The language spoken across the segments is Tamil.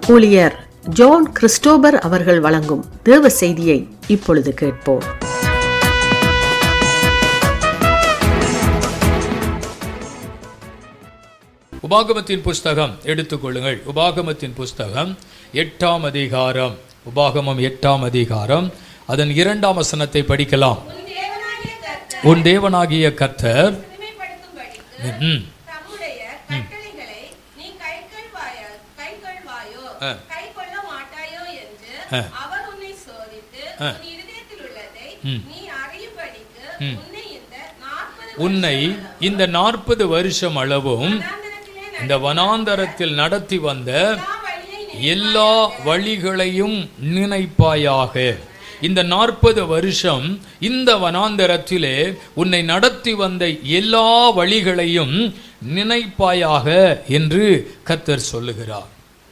ஊழியர் ஜான் கிறிஸ்டோபர் அவர்கள் வழங்கும் தேவ செய்தியை இப்பொழுது கேட்போம் உபாகமத்தின் புஸ்தகம் எடுத்துக்கொள்ளுங்கள் உபாகமத்தின் புஸ்தகம் எட்டாம் அதிகாரம் உபாகமம் எட்டாம் அதிகாரம் அதன் இரண்டாம் வசனத்தை படிக்கலாம் உன் தேவனாகிய கர்த்தர் உன் தேவனாகிய கர்த்தர் சிறுமைப்படுத்தும்படிக்கு ம், தம்முடைய கட்டளைகளை நீ கைக்கொள்வாயோ கைக்கொள்வாயோ ஆ. கைக்கொள்ள மாட்டாயோ என்று ஆ. அவர் உன்னை சோதித்து ஆ. உன் இருதயத்தில் உள்ளதை ம். நீ அறியும்படிக்கு ம். உன்னை இந்த நாற்பது உன்னை இந்த நாற்பது வருஷம் அளவும் வனாந்தரத்திலே இந்த வனாந்தரத்தில் நடத்தி வந்த எல்லா வழியை நீ எல்லா வழிகளையும் நினைப்பாயாக இந்த நாற்பது வருஷம் இந்த வனாந்தரத்திலே உன்னை நடத்தி வந்த எல்லா வழிகளையும் நினைப்பாயாக என்று கர்த்தர் சொல்லுகிறார்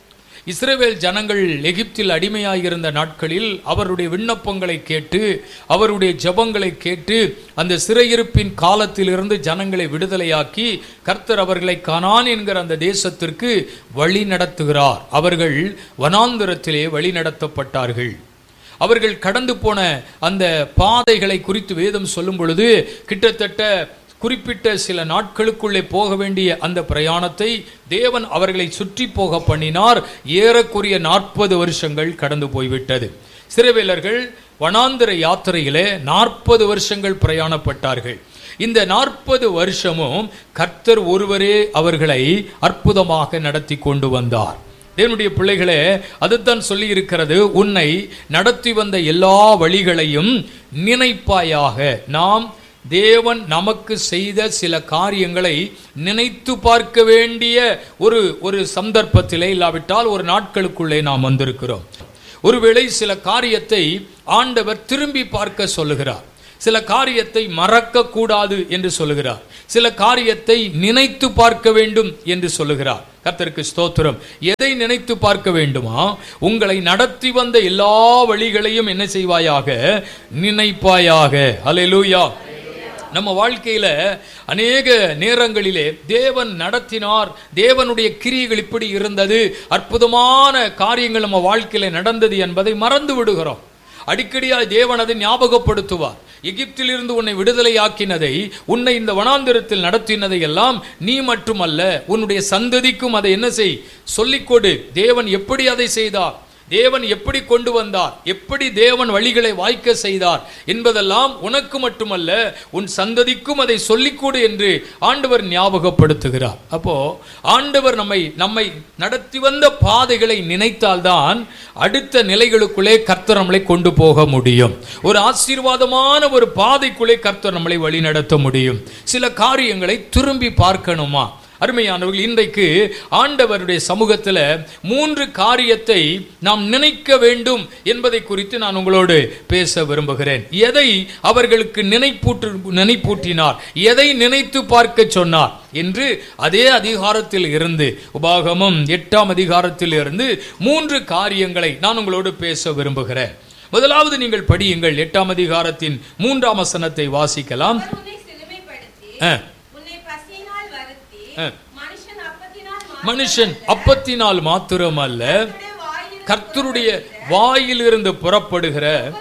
இஸ்ரவேல் ஜனங்கள் எகிப்தில் அடிமையாயிருந்த நாட்களில் அவருடைய விண்ணப்பங்களை கேட்டு அவருடைய ஜெபங்களை கேட்டு அந்த சிறையிருப்பின் காலத்திலிருந்து ஜனங்களை விடுதலையாக்கி கர்த்தர் அவர்களை கனான் என்கிற அந்த தேசத்திற்கு வழி நடத்துகிறார் அவர்கள் வனாந்திரத்திலே வழி நடத்தப்பட்டார்கள் அவர்கள் கடந்து போன அந்த பாதைகளை குறித்து வேதம் சொல்லும் பொழுது கிட்டத்தட்ட குறிப்பிட்ட சில நாட்களுக்குள்ளே போக வேண்டிய அந்த பிரயாணத்தை தேவன் அவர்களை சுற்றி போக பண்ணினார் ஏறக்குறைய நாற்பது வருஷங்கள் கடந்து போய்விட்டது சிறைவேலர்கள் வனாந்திர யாத்திரையிலே நாற்பது வருஷங்கள் பிரயாணப்பட்டார்கள் இந்த நாற்பது வருஷமும் கர்த்தர் ஒருவரே அவர்களை அற்புதமாக நடத்தி கொண்டு வந்தார் தேவனுடைய பிள்ளைகளே அதுதான் சொல்லி இருக்கிறது உன்னை நடத்தி வந்த எல்லா வழிகளையும் நினைப்பாயாக நாம் தேவன் நமக்கு செய்த சில காரியங்களை நினைத்து பார்க்க வேண்டிய ஒரு ஒரு சந்தர்ப்பத்திலே இல்லாவிட்டால் ஒரு நாட்களுக்குள்ளே நாம் வந்திருக்கிறோம் ஒருவேளை சில காரியத்தை ஆண்டவர் திரும்பி பார்க்க சொல்லுகிறார் சில காரியத்தை மறக்க கூடாது என்று சொல்லுகிறார் சில காரியத்தை நினைத்து பார்க்க வேண்டும் என்று சொல்லுகிறார் கர்த்தருக்கு ஸ்தோத்திரம் எதை நினைத்து பார்க்க வேண்டுமா உங்களை நடத்தி வந்த எல்லா வழிகளையும் என்ன செய்வாயாக நினைப்பாயாக அல்லேலூயா நம்ம வாழ்க்கையில அநேக நேரங்களிலே தேவன் நடத்தினார் தேவனுடைய கிரியைகள் இப்படி இருந்தது அற்புதமான காரியங்கள் நம்ம வாழ்க்கையில நடந்தது என்பதை மறந்து விடுகிறோம் அடிக்கடியாய் தேவன் அதை ஞாபகப்படுத்துவார் எகிப்திலிருந்து உன்னை விடுதலையாக்கினதை உன்னை இந்த வனாந்திரத்தில் நடத்தினதை எல்லாம் நீ மட்டுமல்ல உன்னுடைய சந்ததிக்கும் அதை என்ன செய் சொல்லிக்கொடு தேவன் எப்படி அதை செய்தார் தேவன் எப்படி கொண்டு வந்தார் எப்படி தேவன் வழிகளை வாய்க்க செய்தார் என்பதெல்லாம் உனக்கு மட்டுமல்ல உன் சந்ததிக்கும் அதை சொல்லிக்கொடு என்று ஆண்டவர் ஞாபகப்படுத்துகிறார் அப்போ ஆண்டவர் நம்மை நம்மை நடத்தி வந்த பாதைகளை நினைத்தால்தான் அடுத்த நிலைகளுக்குள்ளே கர்த்தர் நம்மளை கொண்டு போக முடியும் ஒரு ஆசீர்வாதமான ஒரு பாதைக்குள்ளே கர்த்தர் நம்மளை வழி நடத்த முடியும் சில காரியங்களை திரும்பி பார்க்கணுமா அருமையானவர்கள் இன்றைக்கு ஆண்டவருடைய சமூகத்தில் மூன்று காரியத்தை நாம் நினைக்க வேண்டும் என்பதை குறித்து நான் உங்களோடு பேச விரும்புகிறேன் எதை அவர்களுக்கு நினைப்பூட்டு நினைப்பூட்டினார் எதை நினைத்து பார்க்க சொன்னார் என்று அதே அதிகாரத்தில் இருந்து உபாகமம் எட்டாம் அதிகாரத்தில் இருந்து மூன்று காரியங்களை நான் உங்களோடு பேச விரும்புகிறேன் முதலாவது நீங்கள் படியுங்கள் எட்டாம் அதிகாரத்தின் மூன்றாம் வசனத்தை வாசிக்கலாம் அவர் உன்னை சிறுமைப்படுத்தி ஆ. உன்னை பசியினால் வருத்தி ஆ. மனுஷன் அப்பத்தினால் மனுஷன் அப்பத்தினால் மாத்திரமல்ல வாயில் கர்த்தருடைய வாயிலிருந்து புறப்படுகிற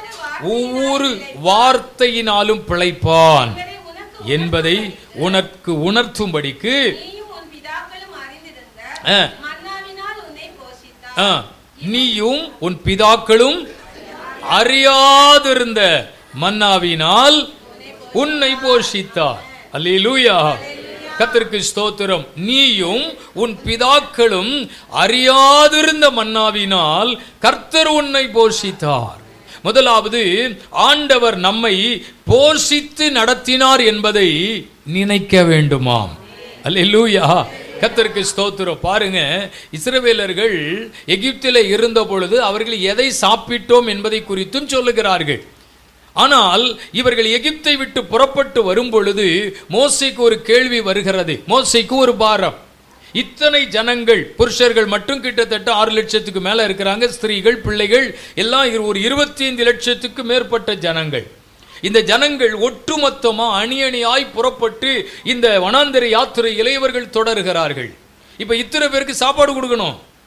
ஒவ்வொரு வார்த்தையினாலும் பிழைப்பான் உனக்கு என்பதை உனக்கு உணர்த்தும்படிக்கு நீயும் உன் பிதாக்களும் அறிந்திருந்த ஆ, மன்னாவினால் உன்னை போஷித்தார் ஆ, நீயும் உன் பிதாக்களும் அறியாதிருந்த மன்னாவினால் உன்னை போஷித்தார் அல்லேலூயா கர்த்தருக்கு ஸ்தோத்திரம் நீயும் உன் பிதாக்களும் அறியாதிருந்த மன்னாவினால் கர்த்தர் உன்னை போஷித்தார் முதலாவது ஆண்டவர் நம்மை போஷித்து நடத்தினார் என்பதை நினைக்க வேண்டுமாம் அல்லேலூயா கர்த்தருக்கு ஸ்தோத்திரம் பாருங்க இஸ்ரவேலர்கள் எகிப்திலே இருந்த பொழுது அவர்கள் எதை சாப்பிட்டோம் என்பதை குறித்தும் சொல்லுகிறார்கள் ஆனால் இவர்கள் எகிப்தை விட்டு புறப்பட்டு வரும் பொழுது மோசைக்கு ஒரு கேள்வி வருகிறது மோசைக்கு ஒரு பாரம் இத்தனை ஜனங்கள் புருஷர்கள் மட்டும் கிட்டத்தட்ட ஆறு லட்சத்துக்கு மேல இருக்கிறாங்க ஸ்திரீகள் பிள்ளைகள் எல்லாம் இரு- ஒரு இருபத்தி ஐந்து லட்சத்துக்கு மேற்பட்ட ஜனங்கள் இந்த ஜனங்கள் ஒட்டுமொத்தமா அணி அணியாய் புறப்பட்டு இந்த வனாந்தர யாத்திரை இளையவர்கள் தொடர்கிறார்கள் இப்ப இத்தனை பேருக்கு சாப்பாடு கொடுக்கணும்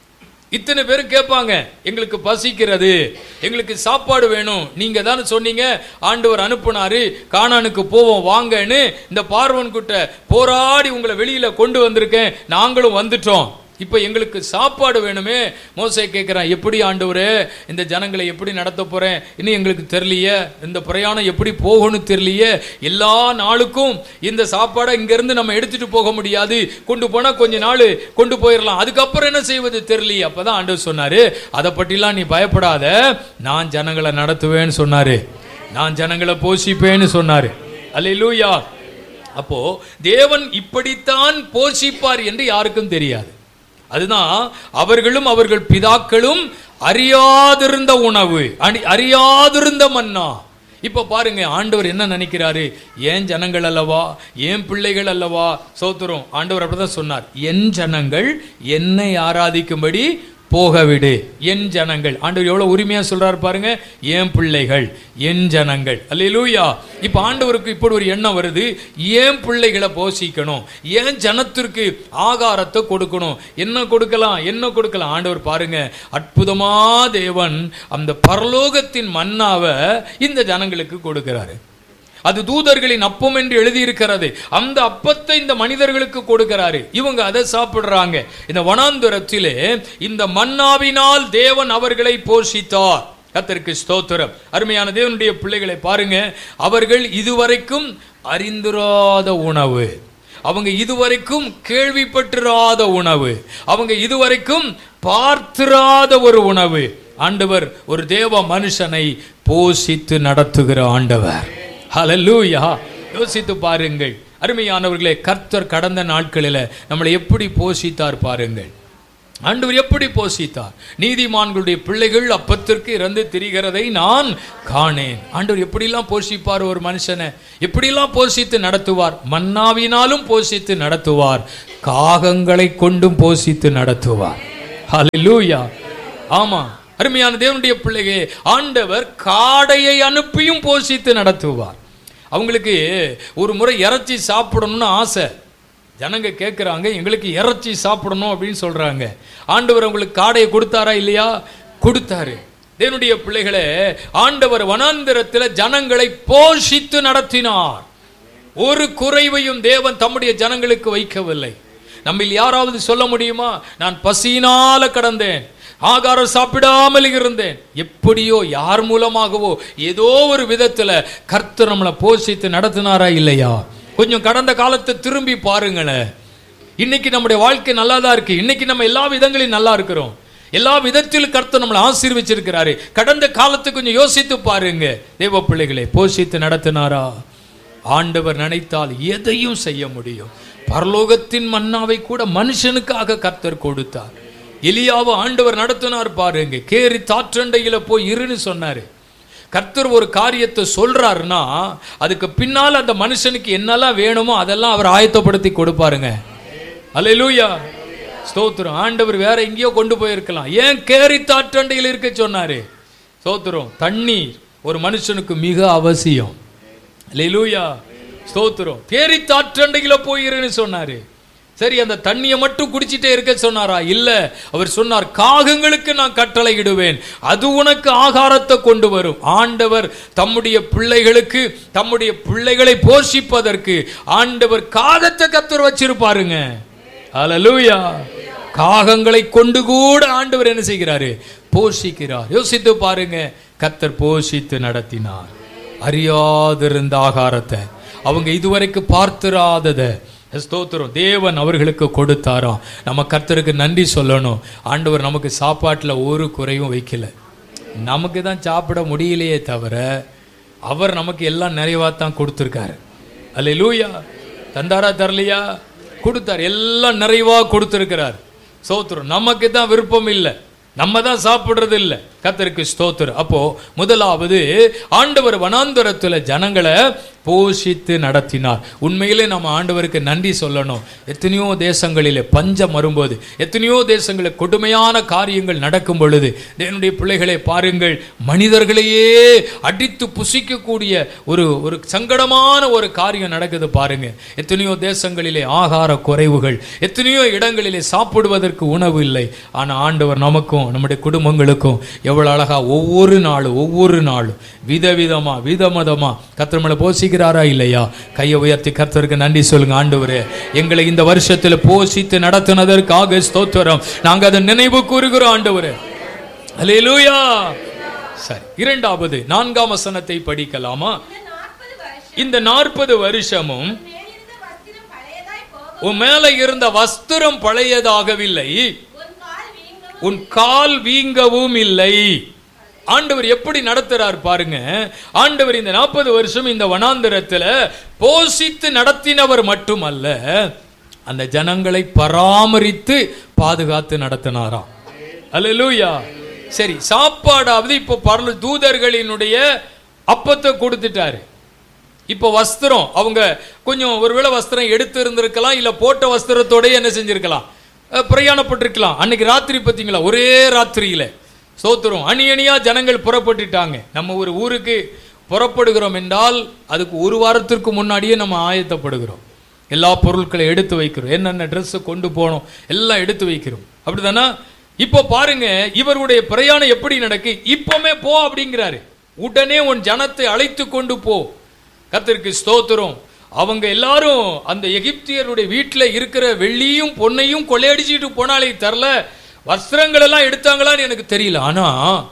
இத்தனை பேரும் கேட்பாங்க எங்களுக்கு பசிக்கிறது எங்களுக்கு சாப்பாடு வேணும் நீங்க தானே சொன்னீங்க ஆண்டவர் அனுப்புனாரு கானானுக்கு போவோம் வாங்கன்னு இந்த பார்வன் கிட்ட போராடி உங்களை வெளியில கொண்டு வந்திருக்கேன் நாங்களும் வந்துட்டோம் இப்போ எங்களுக்கு சாப்பாடு வேணுமே மோசே கேட்குறான் எப்படி ஆண்டவரே இந்த ஜனங்களை எப்படி நடத்த போறேன் இன்னும் எங்களுக்கு தெரியலையே இந்த பிரயாணம் எப்படி போகணும்னு தெரியலையே எல்லா நாளுக்கும் இந்த சாப்பாடை இங்கேருந்து நம்ம எடுத்துட்டு போக முடியாது கொண்டு போனால் கொஞ்ச நாள் கொண்டு போயிடலாம் அதுக்கப்புறம் என்ன செய்வது தெரியலையே அப்போ தான் ஆண்டவர் சொன்னார் அதை பற்றிலாம் நீ பயப்படாத நான் ஜனங்களை நடத்துவேன்னு சொன்னார் நான் ஜனங்களை போஷிப்பேன்னு சொன்னார் அல்லேலூயா அப்போ தேவன் இப்படித்தான் போஷிப்பார் என்று யாருக்கும் தெரியாது அதுதான் அவர்களும் அவர்கள் பிதாக்களும் அறியாதிருந்த உணவு அணி- அறியாதிருந்த மன்னா இப்ப பாருங்க ஆண்டவர் என்ன நினைக்கிறாரு ஏன் ஜனங்கள் அல்லவா ஏன் பிள்ளைகள் அல்லவா சோத்துரும் ஆண்டவர் அப்படிதான் சொன்னார் என் ஜனங்கள் என்னை ஆராதிக்கும்படி போக விடு என் ஜனங்கள் ஆண்டவர் எவ்வளவு உரிமையா சொல்றாரு பாருங்க என் பிள்ளைகள் என் ஜனங்கள் அல்லேலூயா இப்ப ஆண்டவருக்கு இப்படி ஒரு எண்ணம் வருது ஏன் பிள்ளைகளை போஷிக்கணும் ஏன் ஜனத்திற்கு ஆகாரத்தை கொடுக்கணும் என்ன கொடுக்கலாம் என்ன கொடுக்கலாம் ஆண்டவர் பாருங்க அற்புதமா தேவன் அந்த பரலோகத்தின் மன்னாவை இந்த ஜனங்களுக்கு கொடுக்கிறாரு அது தூதர்களின் அப்பம் என்று எழுதியிருக்கிறது அந்த அப்பத்தை இந்த மனிதர்களுக்கு கொடுக்கிறாரு இவங்க அதை சாப்பிடுறாங்க இந்த வனாந்தரத்திலே இந்த மன்னாவினால் தேவன் அவர்களை போஷித்தார் கத்தருக்கு ஸ்தோத்திரம் அருமையான தேவனுடைய பிள்ளைகளை பாருங்க அவர்கள் இதுவரைக்கும் அறிந்திராத உணவு அவங்க இதுவரைக்கும் கேள்விப்பட்டிராத உணவு அவங்க இதுவரைக்கும் பார்த்திராத ஒரு உணவு ஆண்டவர் ஒரு தேவ மனுஷனை போஷித்து நடத்துகிற ஆண்டவர் ஹalleluya யோசித்து பாருங்கள் அருமையானவர்களே கர்த்தர் கடந்த நாட்களில் நம்மளை எப்படி போஷித்தார் பாருங்கள் ஆண்டவர் எப்படி போஷித்தார் நீதிமான்களுடைய பிள்ளைகள் அப்பத்திற்கு இறந்து திரிகிறதை நான் காணேன் ஆண்டவர் எப்படிலாம் போஷிப்பார் ஒரு மனுஷனை எப்படிலாம் போஷித்து நடத்துவார் மன்னாவினாலும் போஷித்து நடத்துவார் காகங்களை கொண்டும் போஷித்து நடத்துவார் ஹalleluya ஆமா அருமையான தேவனுடைய பிள்ளைகளே ஆண்டவர் காடையை அனுப்பியும் போஷித்து நடத்துவார் அவங்களுக்கு ஒரு முறை இறைச்சி சாப்பிடணும்னு ஆசை ஜனங்க கேட்குறாங்க எங்களுக்கு இறைச்சி சாப்பிடணும் அப்படின்னு சொல்றாங்க ஆண்டவர் அவங்களுக்கு காடையை கொடுத்தாரா இல்லையா கொடுத்தாரு தேவனுடைய பிள்ளைகளே ஆண்டவர் வனாந்திரத்தில் ஜனங்களை போஷித்து நடத்தினார் ஒரு குறைவையும் தேவன் தம்முடைய ஜனங்களுக்கு வைக்கவில்லை நம்மில் யாராவது சொல்ல முடியுமா நான் பசியினால கடந்தேன் ஆகாரம் சாப்பிடாமல் இருந்தேன் எப்படியோ யார் மூலமாகவோ ஏதோ ஒரு விதத்துல கர்த்தர் நம்மளை போஷித்து நடத்தினாரா இல்லையா கொஞ்சம் கடந்த காலத்தை திரும்பி பாருங்களேன் இன்னைக்கு நம்முடைய வாழ்க்கை நல்லா தான் இருக்கு இன்னைக்கு நம்ம எல்லா விதங்களையும் நல்லா இருக்கிறோம் எல்லா விதத்திலும் கர்த்தர் நம்மளை ஆசீர்வச்சிருக்கிறாரு கடந்த காலத்தை கொஞ்சம் யோசித்து பாருங்க தேவ பிள்ளைகளை போஷித்து நடத்தினாரா ஆண்டவர் நினைத்தால் எதையும் செய்ய முடியும் பரலோகத்தின் மன்னாவை கூட மனுஷனுக்காக கர்த்தர் கொடுத்தார் எலியாவை ஆண்டவர் நடத்தினார் பாருங்க கேரி தாற்றண்டையில போய் இருன்னு சொன்னாரு கர்த்தர் ஒரு காரியத்தை சொல்றாருன்னா அதுக்கு பின்னால் அந்த மனுஷனுக்கு என்னெல்லாம் வேணுமோ அதெல்லாம் அவர் ஆயத்தப்படுத்தி கொடுப்பாருங்க அல்லேலூயா ஸ்தோத்திரம் ஆண்டவர் வேற எங்கேயோ கொண்டு போயிருக்கலாம் ஏன் கேரி தாற்றண்டையில் இருக்க சொன்னாரு ஸ்தோத்திரம் தண்ணீர் ஒரு மனுஷனுக்கு மிக அவசியம் அல்லேலூயா ஸ்தோத்திரம் கேரி தாற்றண்டையில போயிருன்னு சொன்னாரு சரி அந்த தண்ணியை மட்டும் குடிச்சிட்டே இருக்க சொன்னாரா இல்ல அவர் சொன்னார் காகங்களுக்கு நான் கட்டளையிடுவேன் அது உனக்கு ஆகாரத்தை கொண்டு வரும் ஆண்டவர் தம்முடைய பிள்ளைகளுக்கு தம்முடைய பிள்ளைகளை போஷிப்பதற்கு ஆண்டவர் காகத்தை கத்தர் வச்சிருப்பாருங்க அல்லேலூயா காகங்களை கொண்டு கூட ஆண்டவர் என்ன செய்கிறாரு போஷிக்கிறார் யோசித்து பாருங்க கத்தர் போஷித்து நடத்தினார் அறியாதிருந்த ஆகாரத்தை அவங்க இதுவரைக்கும் பார்த்திராதத ஸ்தோத்திரம் தேவன் அவர்களுக்கு கொடுத்தாராம் நம்ம கர்த்தருக்கு நன்றி சொல்லணும் ஆண்டவர் நமக்கு சாப்பாட்டில் ஒரு குறையும் வைக்கல நமக்கு தான் சாப்பிட முடியலையே தவிர அவர் நமக்கு எல்லாம் நிறைவாக தான் கொடுத்துருக்காரு அல்ல லூயா தந்தாரா தரலையா கொடுத்தார் எல்லாம் நிறைவாக கொடுத்துருக்கிறார் சோத்திரம் நமக்கு தான் விருப்பம் இல்லை நம்ம தான் சாப்பிட்றது இல்லை கத்தருக்கு ஸ்தோத்திரம் அப்போ முதலாவது ஆண்டவர் வனாந்தரத்துல ஜனங்களை போஷித்து நடத்தினார் உண்மையிலே நம்ம ஆண்டவருக்கு நன்றி சொல்லணும் எத்தனையோ தேசங்களிலே பஞ்சம் வரும்போது எத்தனையோ தேசங்களில் கொடுமையான காரியங்கள் நடக்கும் பொழுது என்னுடைய பிள்ளைகளை பாருங்கள் மனிதர்களையே அடித்து புசிக்கக்கூடிய ஒரு ஒரு சங்கடமான ஒரு காரியம் நடக்குது பாருங்க எத்தனையோ தேசங்களிலே ஆகார குறைவுகள் எத்தனையோ இடங்களிலே சாப்பிடுவதற்கு உணவு இல்லை ஆனா ஆண்டவர் நமக்கும் நம்முடைய குடும்பங்களுக்கும் எவ்வளவு அழகா ஒவ்வொரு நாளும் ஒவ்வொரு நாளும் விதவிதமா விதமதமா கத்திரமலை போசிக்கிறாரா இல்லையா கையை உயர்த்தி கர்த்தருக்கு நன்றி சொல்லுங்க ஆண்டவரே எங்களை இந்த வருஷத்துல போஷித்து நடத்தினதற்காக ஸ்தோத்திரம் நாங்க அதை நினைவு கூறுகிறோம் ஆண்டவரே அல்லேலூயா சரி இரண்டாவது நான்காம் வசனத்தை படிக்கலாமா இந்த நாற்பது இந்த நாற்பது வருஷம் வருஷமும் மேலிருந்த வஸ்திரம் பழையதாய் போக உன் மேல இருந்த வஸ்திரம் பழையதாகவில்லை உன் கால் வீங்கவும் உன் கால் வீங்கவும் இல்லை ஆண்டவர் எப்படி நடத்துறார் பாருங்க ஆண்டவர் இந்த நாற்பது வருஷம் இந்த வனாந்திரத்துல போஷித்து நடத்தினவர் மட்டுமல்ல அந்த ஜனங்களை பராமரித்து பாதுகாத்து நடத்தினாராம் அல்லேலூயா சரி சாப்பாடாவது இப்போ பரல தூதர்களினுடைய அப்பத்தை கொடுத்துட்டாரு இப்போ வஸ்திரம் அவங்க கொஞ்சம் ஒருவேளை வஸ்திரம் எடுத்து இருந்திருக்கலாம் இல்ல போட்ட வஸ்திரத்தோடய என்ன செஞ்சிருக்கலாம் அஹ், பிரயாணப்பட்டிருக்கலாம் அன்னைக்கு ராத்திரி பார்த்தீங்களா ஒரே ராத்திரியில சோத்துரும் அணி அணியா ஜனங்கள் புறப்பட்டுட்டாங்க நம்ம ஒரு ஊருக்கு புறப்படுகிறோம் என்றால் அதுக்கு ஒரு வாரத்திற்கு முன்னாடியே நம்ம ஆயத்தப்படுகிறோம் எல்லா பொருட்களை எடுத்து வைக்கிறோம் என்னென்ன ட்ரெஸ் கொண்டு போனோம் எல்லாம் எடுத்து வைக்கிறோம் அப்படிதானா இப்போ பாருங்க இவருடைய பிரயாணம் எப்படி நடக்கு இப்போமே போ அப்படிங்கிறாரு உடனே உன் ஜனத்தை அழைத்து கொண்டு போ கர்த்தருக்கு ஸ்தோத்திரம் அவங்க எல்லாரும் அந்த எகிப்தியருடைய வீட்டில் இருக்கிற வெள்ளியும் பொன்னையும் கொள்ளையடிச்சிட்டு போனாலே தரல வஸ்திரங்கள் எல்லாம் எடுத்தாங்களான்னு எனக்கு தெரியல ஆனா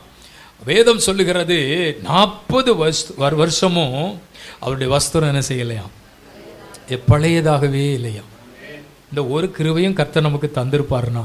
வேதம் சொல்லுகிறது நாற்பது வருஷமும் அவருடைய வஸ்திரம் என்ன செய்யலையாம் எ- பழையதாகவே இல்லையாம் இந்த ஒரு கிருவையும் கர்த்தர் நமக்கு தந்திருப்பாருனா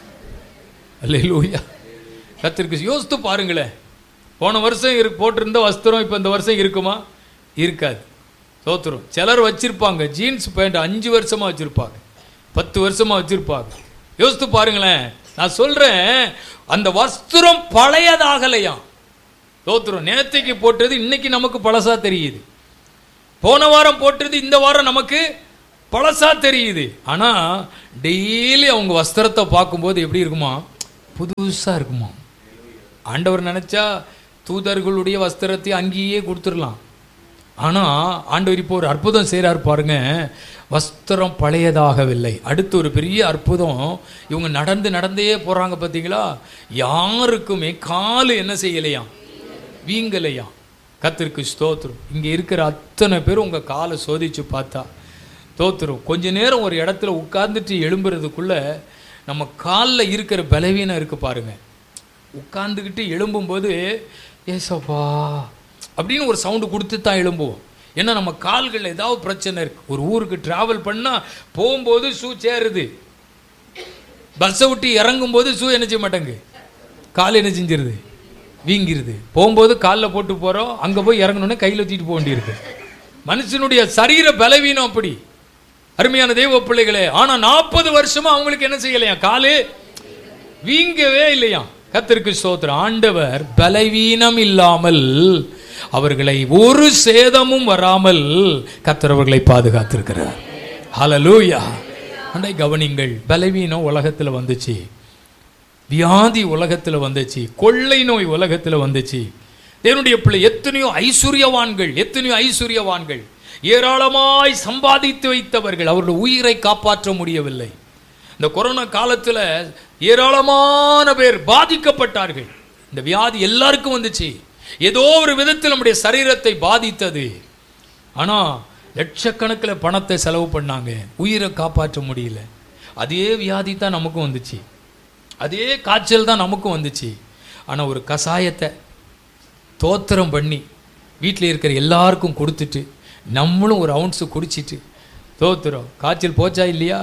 அல்லேலூயா கர்த்தருக்கு யோசித்து பாருங்களேன் போன வருஷம் இரு போட்டிருந்த வஸ்திரம் இப்போ இந்த வருஷம் இருக்குமா இருக்காது சோத்துரும் சிலர் வச்சிருப்பாங்க ஜீன்ஸ் பேண்ட் அஞ்சு வருஷமா வச்சிருப்பாங்க பத்து வருஷமா வச்சிருப்பாங்க யோசித்து பாருங்களேன் நான் சொல்றேன் அந்த வஸ்திரம் பழையதாகலையாம் சோத்துரும் நேத்தைக்கு போட்டது இன்னைக்கு நமக்கு பழசா தெரியுது போன வாரம் போட்டது இந்த வாரம் நமக்கு பழசா தெரியுது ஆனா டெய்லி அவங்க வஸ்திரத்தை பார்க்கும்போது எப்படி இருக்குமா புதுசா இருக்குமா ஆண்டவர் நினைச்சா தூதர்களுடைய வஸ்திரத்தை அங்கேயே கொடுத்துடலாம் ஆனா ஆண்டவர் இப்போ ஒரு அற்புதம் செய்றார் பாருங்க வஸ்திரம் பழையதாகவில்லை அடுத்து ஒரு பெரிய அற்புதம் இவங்க நடந்து நடந்தே போறாங்க பார்த்தீங்களா யாருக்குமே காலு என்ன செய்யலையாம் வீங்கலையாம் கத்திற்கு ஸ்தோத்திரம் இங்கே இருக்கிற அத்தனை பேரும் உங்கள் காலை சோதிச்சு பார்த்தா தோத்துரும் கொஞ்ச நேரம் ஒரு இடத்துல உட்கார்ந்துட்டு எழும்புறதுக்குள்ள நம்ம காலில் இருக்கிற பலவீனம் இருக்கு பாருங்க உட்கார்ந்துக்கிட்டு எழும்பும்போது ஏசப்பா அப்படின்னு ஒரு சவுண்டு கொடுத்து தான் எழும்புவோம் ஏன்னா நம்ம கால்களில் ஏதாவது பிரச்சனை இருக்கு ஒரு ஊருக்கு டிராவல் பண்ணால் போகும்போது ஷூ சேருது பஸ்ஸை விட்டு இறங்கும்போது ஷூ என்ன செய்ய மாட்டேங்கு கால் என்ன செஞ்சிருது வீங்கிருது போகும்போது காலில் போட்டு போகிறோம் அங்கே போய் இறங்கணுன்னே கையில் தூக்கிட்டு போக வேண்டியிருக்கு மனுஷனுடைய சரீர பலவீனம் அப்படி அருமையான தெய்வ பிள்ளைகளே ஆனால் நாற்பது வருஷமா அவங்களுக்கு என்ன செய்யலையா காலு வீங்கவே இல்லையாம் கத்திற்கு ஸ்தோத்திரம் ஆண்டவர் பலவீனம் இல்லாமல் அவர்களை ஒரு சேதமும் வராமல் கர்த்தர் அவர்களை பாதுகாத்திருக்கிறார் ஹalleluya அண்டை கவனிங்கள் பலவீனம் உலகத்துல வந்துச்சு வியாதி உலகத்துல வந்துச்சு கொள்ளை நோய் உலகத்துல வந்துச்சு தேவனுடைய பிள்ளை எத்தனையோ ஐஸ்வர்யவான்கள் எத்தனையோ ஐஸ்வர்யவான்கள் ஏராளமாய் சம்பாதித்து வைத்தவர்கள் அவருடைய உயிரை காப்பாற்ற முடியவில்லை இந்த கொரோனா காலத்துல ஏராளமான பேர் பாதிக்கப்பட்டார்கள் இந்த வியாதி எல்லாருக்கும் வந்துச்சு ஏதோ ஒரு விதத்தில் நம்முடைய சரீரத்தை பாதித்தது ஆனா லட்சக்கணக்கில் பணத்தை செலவு பண்ணாங்க உயிரை காப்பாற்ற முடியல அதே வியாதி தான் நமக்கும் வந்துச்சு அதே காய்ச்சல் தான் நமக்கும் வந்துச்சு ஆனா ஒரு கசாயத்தை தோத்திரம் பண்ணி வீட்டில் இருக்கிற எல்லாருக்கும் கொடுத்துட்டு நம்மளும் ஒரு அவுன்ஸு குடிச்சிட்டு தோத்துறோம் காய்ச்சல் போச்சா இல்லையா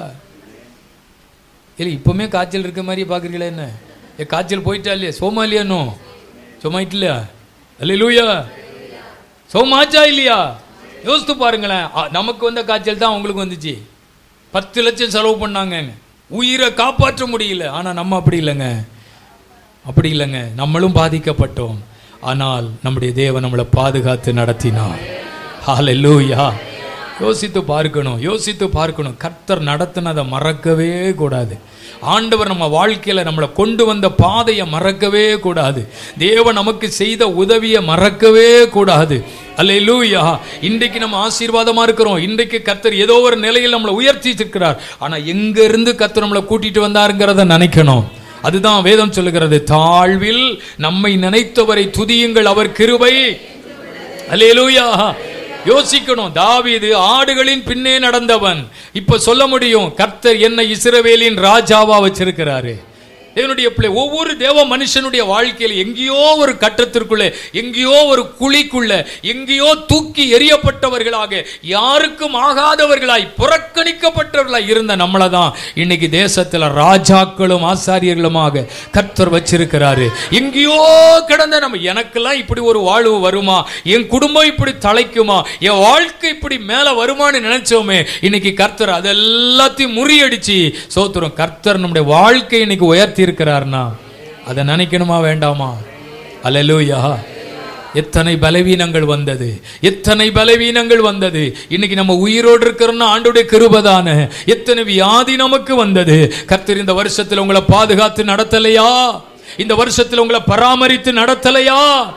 இல்லை இப்போவுமே காய்ச்சல் இருக்க மாதிரி பார்க்குறீங்களா என்ன ஏ காய்ச்சல் போயிட்டா இல்லையா சோமா இல்லையா இன்னும் சோமாயிட்டு இல்லையா அல்ல லூயா சோமாச்சா இல்லையா யோசித்து பாருங்களேன் அ, நமக்கு வந்த காய்ச்சல் தான் அவங்களுக்கு வந்துச்சு பத்து லட்சம் செலவு பண்ணாங்க உயிரை காப்பாற்ற முடியல ஆனால் நம்ம அப்படி இல்லைங்க அப்படி இல்லைங்க நம்மளும் பாதிக்கப்பட்டோம் ஆனால் நம்முடைய தேவன் நம்மளை பாதுகாத்து நடத்தினார் ஹalleluya யோசித்து பார்க்கணும் யோசித்து பார்க்கணும் கர்த்தர் நடத்தினதை மறக்கவே கூடாது ஆண்டவர் நம்ம வாழ்க்கையில நம்மளை கொண்டு வந்த பாதையை மறக்கவே கூடாது தேவன் நமக்கு செய்த உதவியை மறக்கவே கூடாது அல்லேலூயா இன்றைக்கு நம்ம ஆசீர்வாதமா இருக்கிறோம் இன்றைக்கு கர்த்தர் ஏதோ ஒரு நிலையில் நம்மளை உயர்த்தி இருக்கிறார் ஆனா எங்க இருந்து கர்த்தர் நம்மளை கூட்டிட்டு வந்தாருங்கிறத நினைக்கணும் அதுதான் வேதம் சொல்லுகிறது தாழ்வில் நம்மை நினைத்தவரை துதியுங்கள் அவர் கிருபை அல்லேலூயா யோசிக்கணும் தாவீது ஆடுகளின் பின்னே நடந்தவன் இப்ப சொல்ல முடியும் கர்த்தர் என்ன இஸ்ரவேலின் ராஜாவா வச்சிருக்கிறாரு தேவனுடைய பிள்ளை ஒவ்வொரு தேவ மனுஷனுடைய வாழ்க்கையில் எங்கேயோ ஒரு கட்டத்திற்குள்ளே எங்கேயோ ஒரு குழிக்குள்ள எங்கேயோ தூக்கி எறியப்பட்டவர்களாக யாருக்கும் ஆகாதவர்களாய் புறக்கணிக்கப்பட்டவர்களாய் இருந்த நம்மளை தான் இன்னைக்கு தேசத்துல ராஜாக்களும் ஆசாரியர்களுமாக கர்த்தர் வச்சிருக்கிறாரு எங்கேயோ கிடந்த நம்ம எனக்கெல்லாம் இப்படி ஒரு வாழ்வு வருமா என் குடும்பம் இப்படி தலைக்குமா என் வாழ்க்கை இப்படி மேல வருமான்னு நினைச்சோமே இன்னைக்கு கர்த்தர் அதெல்லாத்தையும் முறியடிச்சு சோத்துறோம் கர்த்தர் நம்முடைய வாழ்க்கை இன்னைக்கு உயர்த்தி இருக்கிறார்னா அதை நினைக்கணுமா வேண்டாமா அல்லேலூயா எத்தனை பலவீனங்கள் வந்தது எத்தனை பலவீனங்கள் வந்தது இன்னைக்கு நம்ம உயிரோடு இருக்கிறோம்னா ஆண்டுடைய கிருபதான எத்தனை வியாதி நமக்கு வந்தது கர்த்தர் இந்த வருஷத்துல உங்களை பாதுகாத்து நடத்தலையா இந்த வருஷத்துல உங்களை பராமரித்து நடத்தலையா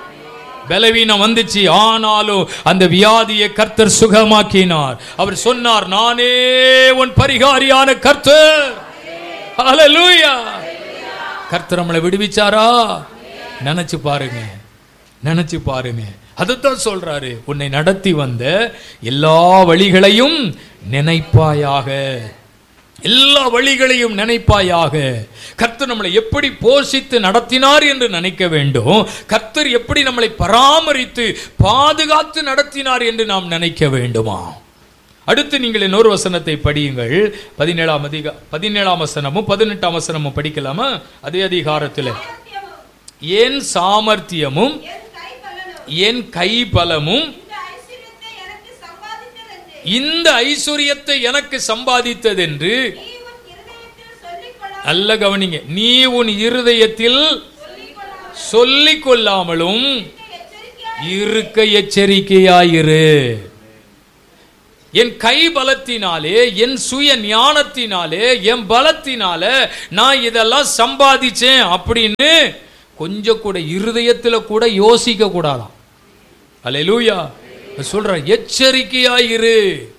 பலவீனம் வந்துச்சு ஆனாலும் அந்த வியாதியை கர்த்தர் சுகமாக்கினார் அவர் சொன்னார் நானே உன் பரிகாரியான கர்த்தர் ஹalleluya கர்த்தர் நம்மளை விடுவிச்சாரா நினைச்சு பாருங்க நினைச்சு பாருங்க அதைத்தான் சொல்றாரு உன்னை நடத்தி வந்த எல்லா வழிகளையும் நினைப்பாயாக எல்லா வழிகளையும் நினைப்பாயாக கர்த்தர் நம்மளை எப்படி போஷித்து நடத்தினார் என்று நினைக்க வேண்டும் கர்த்தர் எப்படி நம்மளை பராமரித்து பாதுகாத்து நடத்தினார் என்று நாம் நினைக்க வேண்டுமா அடுத்து நீங்கள் இன்னொரு வசனத்தை படியுங்கள் பதினேழாம் அதிக பதினேழாம் வசனமும் பதினெட்டாம் வசனமும் படிக்கலாமா அதே அதிகாரத்தில் என் சாமர்த்தியமும் என் கைபலனும் என் கைபலமும் இந்த ஐஸ்வர்யத்தை எனக்கு சம்பாதித்ததென்று இந்த ஐஸ்வர்யத்தை எனக்கு சம்பாதித்ததென்று நீ உன் இருதயத்தில் சொல்லிக்கொள்ள நல்ல கவனிங்க நீ உன் இருதயத்தில் சொல்லிக் கொள்ளாமலும் எச்சரிக்கையா இருக்க எச்சரிக்கையாயிரு என் கை பலத்தினாலே என் சுய ஞானத்தினாலே என் பலத்தினால நான் இதெல்லாம் சம்பாதிச்சேன் அப்படின்னு கொஞ்சம் கூட இருதயத்துல கூட யோசிக்க கூடாதாம் அல்லேலூயா சொல்ற எச்சரிக்கையாயிரு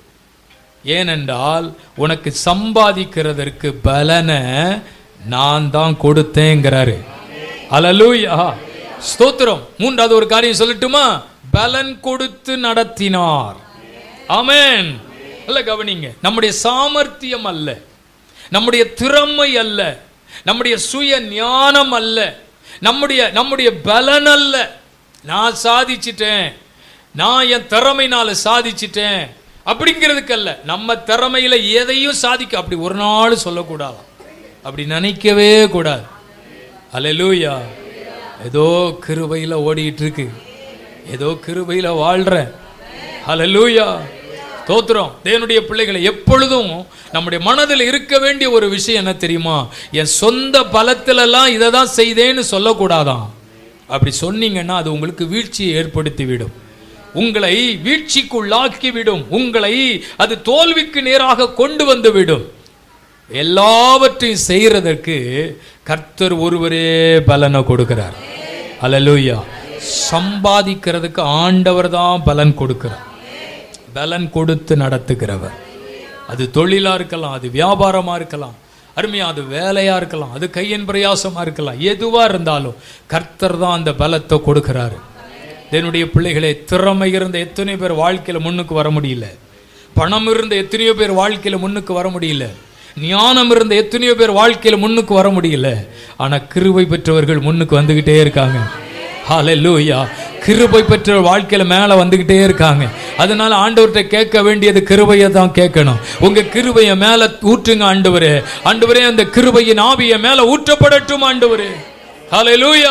ஏனென்றால் உனக்கு சம்பாதிக்கிறதற்கு பலனை நான் தான் கொடுத்தேங்கிறாரு அல்லேலூயா ஸ்தோத்திரம் மூன்றாவது ஒரு காரியம் சொல்லட்டுமா பலன் கொடுத்து நடத்தினார் ஆமென் அல்ல கவனிங்க நம்முடைய சாமர்த்தியம் அல்ல நம்முடைய திறமை அல்ல நம்முடைய சுய ஞானம் அல்ல நம்முடைய நம்முடைய பலன் அல்ல நான் சாதிச்சிட்டேன் நான் என் திறமைனால சாதிச்சிட்டேன் அப்படிங்கிறதுக்கு அல்ல நம்ம திறமையில எதையும் சாதிக்க அப்படி ஒரு நாள் சொல்லக்கூடாது அப்படி நினைக்கவே கூடாது அல்லேலூயா ஏதோ கிருபையில ஓடிட்டு இருக்கு ஏதோ கிருபையில வாழ்றேன் ஹalleluya தோத்திரம் தேவனுடைய பிள்ளைகளை எப்பொழுதும் நம்முடைய மனதில் இருக்க வேண்டிய ஒரு விஷயம் என்ன தெரியுமா என் சொந்த பலத்திலெல்லாம் இதை தான் செய்தேன்னு சொல்லக்கூடாதாம் அப்படி சொன்னீங்கன்னா அது உங்களுக்கு வீழ்ச்சியை ஏற்படுத்தி விடும் உங்களை வீழ்ச்சிக்குள்ளாக்கி விடும் உங்களை அது தோல்விக்கு நேராக கொண்டு வந்து விடும் எல்லாவற்றையும் செய்யறதற்கு கர்த்தர் ஒருவரே பலனை கொடுக்கிறார் அல்லேலூயா சம்பாதிக்கிறதுக்கு ஆண்டவர் தான் பலன் கொடுக்கிறார் பலன் கொடுத்து நடத்துகிறவர் அது தொழிலா இருக்கலாம் அது வியாபாரமா இருக்கலாம் அருமையா அது வேலையா இருக்கலாம் அது கையின் பிரயாசமா இருக்கலாம் எதுவா இருந்தாலும் கர்த்தர் தான் அந்த பலத்தை கொடுக்கிறாரு என்னுடைய பிள்ளைகளை திறமை இருந்த எத்தனை பேர் வாழ்க்கையில முன்னுக்கு வர முடியல பணம் இருந்த எத்தனையோ பேர் வாழ்க்கையில முன்னுக்கு வர முடியல ஞானம் இருந்த எத்தனையோ பேர் வாழ்க்கையில முன்னுக்கு வர முடியல ஆனா கிருபை பெற்றவர்கள் முன்னுக்கு வந்துகிட்டே இருக்காங்க ஹalleluya கிருபை பெற்ற வாழ்க்கையில மேல வந்துகிட்டே இருக்காங்க அதனால ஆண்டவர்கிட்ட கேட்க வேண்டியது கிருபையை தான் கேட்கணும் உங்க கிருபையை மேல ஊற்றுங்க ஆண்டவரே ஆண்டவரே அந்த கிருபையின் ஆவிய மேல ஊற்றப்படட்டும் ஆண்டவரே ஹalleluya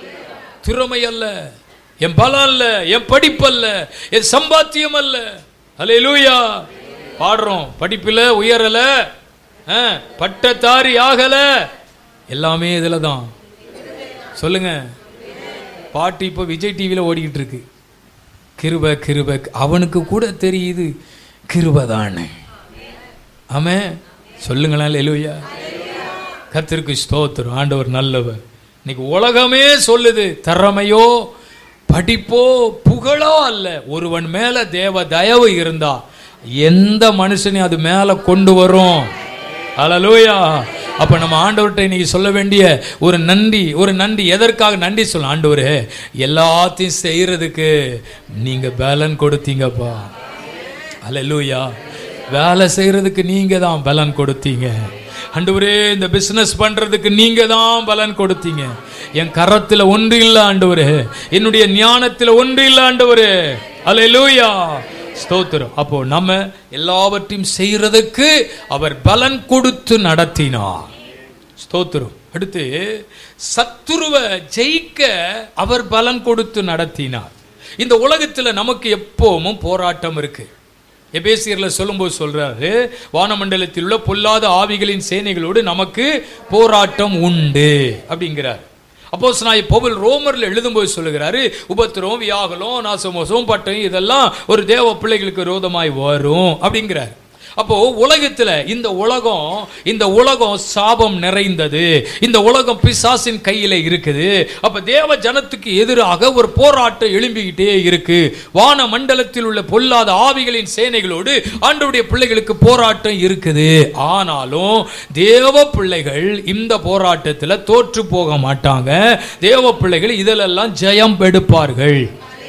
திறமை அல்ல என் பலம் அல்ல என் படிப்பு அல்ல என் சம்பாத்தியம் அல்ல ஹalleluya பாடுறோம் படிப்புல உயரல ஆ, பட்டதாரி ஆகல எல்லாமே இதுல தான் சொல்லுங்க பாட்டு இப்போ விஜய் டிவியில் ஓடிக்கிட்டு இருக்கு கிருப கிருப அவனுக்கு கூட தெரியுது கிருப தானே ஆமே சொல்லுங்களேன் லெலுயா கத்திற்கு ஸ்தோத்திரம் ஆண்டவர் நல்லவர் இன்னைக்கு உலகமே சொல்லுது திறமையோ படிப்போ புகழோ அல்ல ஒருவன் மேல தேவ தயவு இருந்தா எந்த மனுஷனையும் அது மேல கொண்டு வரும் அலலூயா அப்ப நம்ம ஆண்டவர்கிட்ட இன்னைக்கு சொல்ல வேண்டிய ஒரு நன்றி ஒரு நன்றி எதற்காக நன்றி சொல்ல ஆண்டவரே எல்லாத்தையும் செய்யறதுக்கு நீங்க பேலன் கொடுத்தீங்கப்பா அல்லேலூயா வேலை செய்யறதுக்கு நீங்க தான் பலன் கொடுத்தீங்க ஆண்டவரே இந்த பிசினஸ் பண்றதுக்கு நீங்க தான் பலன் கொடுத்தீங்க என் கரத்துல ஒன்று இல்ல ஆண்டவரே என்னுடைய ஞானத்துல ஒன்று இல்ல ஆண்டவரே அல்லேலூயா ஸ்தோத்திரம் அப்போ நம்ம எல்லாவற்றையும் செய்யறதுக்கு அவர் பலன் கொடுத்து நடத்தினார் ஸ்தோத்திரம் அடுத்து சத்துருவ ஜெயிக்க அவர் பலன் கொடுத்து நடத்தினார் இந்த உலகத்துல நமக்கு எப்பவும் போராட்டம் இருக்கு எபேசியர்ல சொல்லும்போது சொல்றாரு வானமண்டலத்தில் உள்ள பொல்லாத ஆவிகளின் சேனைகளோடு நமக்கு போராட்டம் உண்டு அப்படிங்கிறார் அப்போ நாய் பவுல் ரோமர்ல எழுதும்போது சொல்லுகிறாரு உபத்திரம் வியாகலம் நாசமோசம் பட்டம் இதெல்லாம் ஒரு தேவ பிள்ளைகளுக்கு விரோதமாய் வரும் அப்படிங்கிறார் அப்போ உலகத்துல இந்த உலகம் இந்த உலகம் சாபம் நிறைந்தது இந்த உலகம் பிசாசின் கையில இருக்குது அப்ப தேவ ஜனத்துக்கு எதிராக ஒரு போராட்டம் எழும்பிக்கிட்டே இருக்கு வான மண்டலத்தில் உள்ள பொல்லாத ஆவிகளின் சேனைகளோடு ஆண்டவருடைய பிள்ளைகளுக்கு போராட்டம் இருக்குது ஆனாலும் தேவ பிள்ளைகள் இந்த போராட்டத்துல தோற்று போக மாட்டாங்க தேவ பிள்ளைகள் இதிலெல்லாம் ஜெயம் எடுப்பார்கள்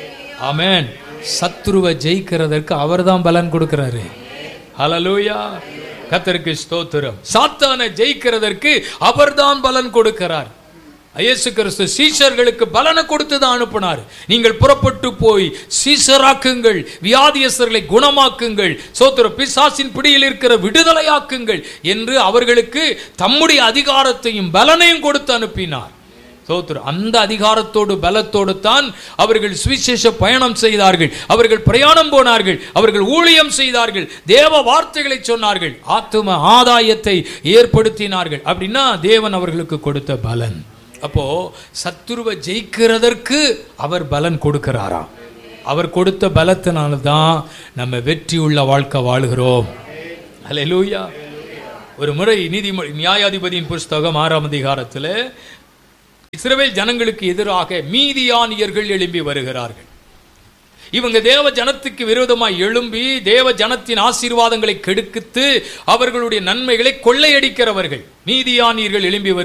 ஆமென் சத்ருவை ஜெயிக்கிறதற்கு அவர்தான் பலன் கொடுக்கிறாரு ஹalleluya கர்த்தருக்கு ஸ்தோத்திரம் சாத்தானை ஜெயிக்கிறதற்கு அவர்தான் பலன் கொடுக்கிறார் இயேசு கிறிஸ்து சீஷர்களுக்கு பலனை கொடுத்து தான் அனுப்பினார் நீங்கள் புறப்பட்டு போய் சீசராக்குங்கள் வியாதியஸ்தர்களை குணமாக்குங்கள் சோத்திர பிசாசின் பிடியில் இருக்கிற விடுதலையாக்குங்கள் என்று அவர்களுக்கு தம்முடைய அதிகாரத்தையும் பலனையும் கொடுத்து அனுப்பினார் ஸ்தோத்திரம் அந்த அதிகாரத்தோடு பலத்தோடு தான் அவர்கள் சுவிசேஷ பயணம் செய்தார்கள் அவர்கள் பிரயாணம் போனார்கள் அவர்கள் ஊழியம் செய்தார்கள் தேவ வார்த்தைகளை சொன்னார்கள் ஆத்தும ஆதாயத்தை ஏற்படுத்தினார்கள் அப்படின்னா தேவன் அவர்களுக்கு கொடுத்த பலன் அப்போ சத்துருவை ஜெயிக்கிறதற்கு அவர் பலன் கொடுக்கிறாராம் அவர் கொடுத்த பலத்தினால தான் நம்ம வெற்றி உள்ள வாழ்க்கை வாழுகிறோம் அல்லேலூயா ஒரு முறை நீதிமொழி நியாயாதிபதியின் புஸ்தகம் ஆறாம் அதிகாரத்தில் இஸ்ரவேல் ஜனங்களுக்கு எதிராக மீதியானியர்கள் எழும்பி வருகிறார்கள் இவங்க தேவ ஜனத்துக்கு விரோதமாய் எழும்பி தேவ ஜனத்தின் ஆசீர்வாதங்களை கெடுக்கித்து அவர்களுடைய நன்மைகளை கொள்ளையடிக்கிறவர்கள் மீதியானியர்கள் எழும்பி வருகிறார்கள்